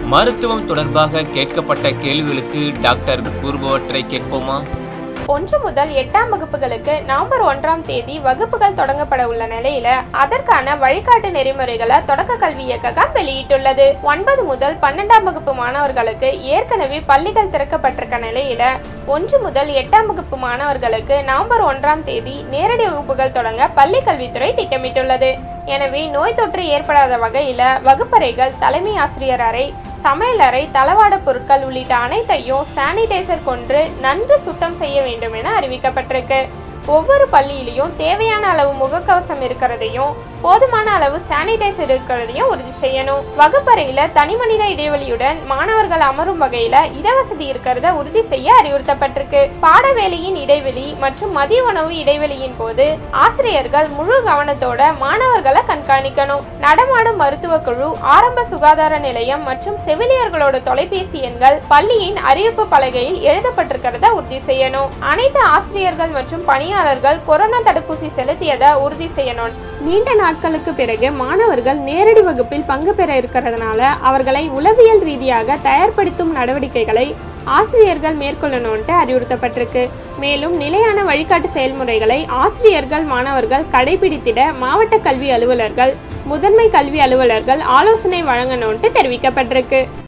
மருத்துவம் தொடர்பாக கேட்கப்பட்ட கேள்விகளுக்கு டாக்டர் கூறுபவற்றை கேட்போமா ஒன்று முதல் எட்டாம் வகுப்புகளுக்கு நவம்பர் ஒன்றாம் தேதி வகுப்புகள் தொடங்கப்பட உள்ள நிலையில அதற்கான வழிகாட்டு நெறிமுறைகளை தொடக்க கல்வி இயக்ககம் வெளியிட்டுள்ளது ஒன்பது முதல் பன்னெண்டாம் வகுப்பு மாணவர்களுக்கு ஏற்கனவே பள்ளிகள் திறக்கப்பட்டிருக்க நிலையில ஒன்று முதல் எட்டாம் வகுப்பு மாணவர்களுக்கு நவம்பர் ஒன்றாம் தேதி நேரடி வகுப்புகள் தொடங்க பள்ளி கல்வித்துறை திட்டமிட்டுள்ளது எனவே நோய் தொற்று ஏற்படாத வகையில வகுப்பறைகள் தலைமை ஆசிரியர் அறை சமையலறை தளவாட பொருட்கள் உள்ளிட்ட அனைத்தையும் சானிடைசர் கொண்டு நன்கு சுத்தம் செய்ய வேண்டும் என அறிவிக்கப்பட்டிருக்கு ஒவ்வொரு பள்ளியிலையும் தேவையான அளவு முகக்கவசம் இருக்கிறதையும் போதுமான அளவு சானிடைசர் இருக்கிறதையும் உறுதி செய்யணும் வகுப்பறையில தனிமனித இடைவெளியுடன் மாணவர்கள் அமரும் வகையில இடவசதி இருக்கிறத உறுதி செய்ய அறிவுறுத்தப்பட்டிருக்கு பாடவேளையின் இடைவெளி மற்றும் மதிய உணவு இடைவெளியின் போது ஆசிரியர்கள் முழு கவனத்தோட மாணவர்களை கண்காணிக்கணும் நடமாடும் மருத்துவ குழு ஆரம்ப சுகாதார நிலையம் மற்றும் செவிலியர்களோட தொலைபேசி எண்கள் பள்ளியின் அறிவிப்பு பலகையில் எழுதப்பட்டிருக்கிறத உறுதி செய்யணும் அனைத்து ஆசிரியர்கள் மற்றும் பணியாளர்கள் கொரோனா தடுப்பூசி செலுத்தியதை உறுதி செய்யணும் நீண்ட நாட்களுக்கு பிறகு மாணவர்கள் நேரடி வகுப்பில் பங்கு பெற இருக்கிறதுனால அவர்களை உளவியல் ரீதியாக தயார்படுத்தும் நடவடிக்கைகளை ஆசிரியர்கள் மேற்கொள்ளணும்ட்டு அறிவுறுத்தப்பட்டிருக்கு மேலும் நிலையான வழிகாட்டு செயல்முறைகளை ஆசிரியர்கள் மாணவர்கள் கடைபிடித்திட மாவட்ட கல்வி அலுவலர்கள் முதன்மை கல்வி அலுவலர்கள் ஆலோசனை வழங்கணும்ட்டு தெரிவிக்கப்பட்டிருக்கு